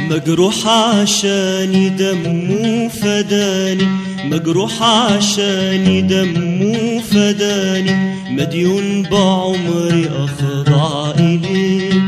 مجروح عشاني دمه فداني مجروح عشاني دمه فداني مديون بعمري أخضع إليه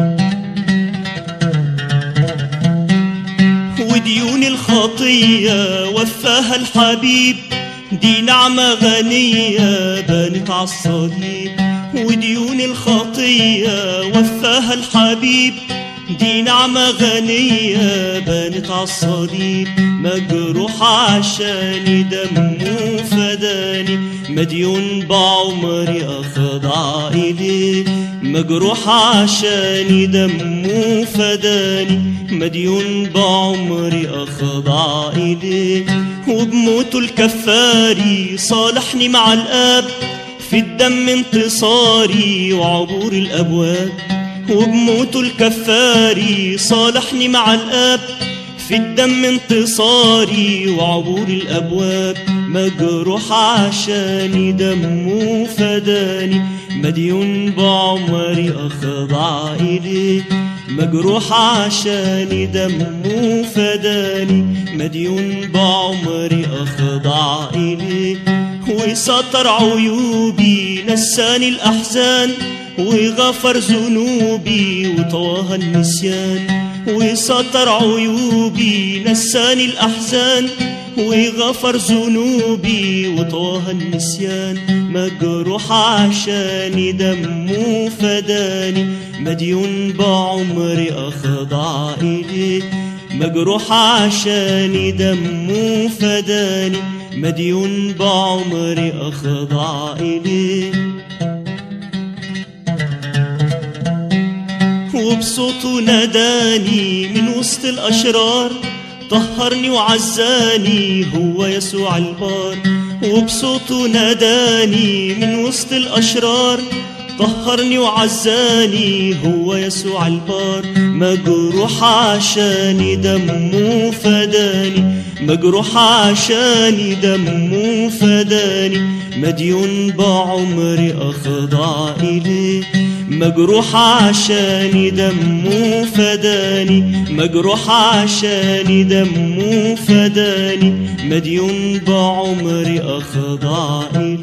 وديون الخطية وفاها الحبيب دي نعمة غنية بانت عالصليب وديون الخطية وفاها الحبيب دي نعمة غنية بانت عالصليب مجروح عشاني دمه فداني مديون بعمري أخضع إليه مجروح عشاني دمه فداني مديون بعمري أخضع إليه وبموته الكفاري صالحني مع الآب في الدم انتصاري وعبور الأبواب وبموته الكفاري صالحني مع الآب في الدم انتصاري وعبور الأبواب مجروح عشاني دمه فداني مديون بعمري أخضع إليه مجروح عشاني دمه فداني مديون بعمري أخضع إليه وستر عيوبي نساني الأحزان وغفر ذنوبي وطواها النسيان وستر عيوبي نساني الأحزان وغفر ذنوبي وطواها النسيان مجروح عشاني دمه فداني مديون بعمري أخضع إليه مجروح عشاني دمه فداني مديون بعمري أخضع إليه وبصوته ناداني من وسط الأشرار طهرني وعزاني هو يسوع البار وبصوته ناداني من وسط الأشرار طهرني وعزاني هو يسوع البار مجروح عشاني دمه فداني مجروح عشاني دمه فداني مديون بعمري أخضع إليه مجروح عشاني دمه فداني مجروح عشاني دمه فداني مديون بعمري أخضع إليه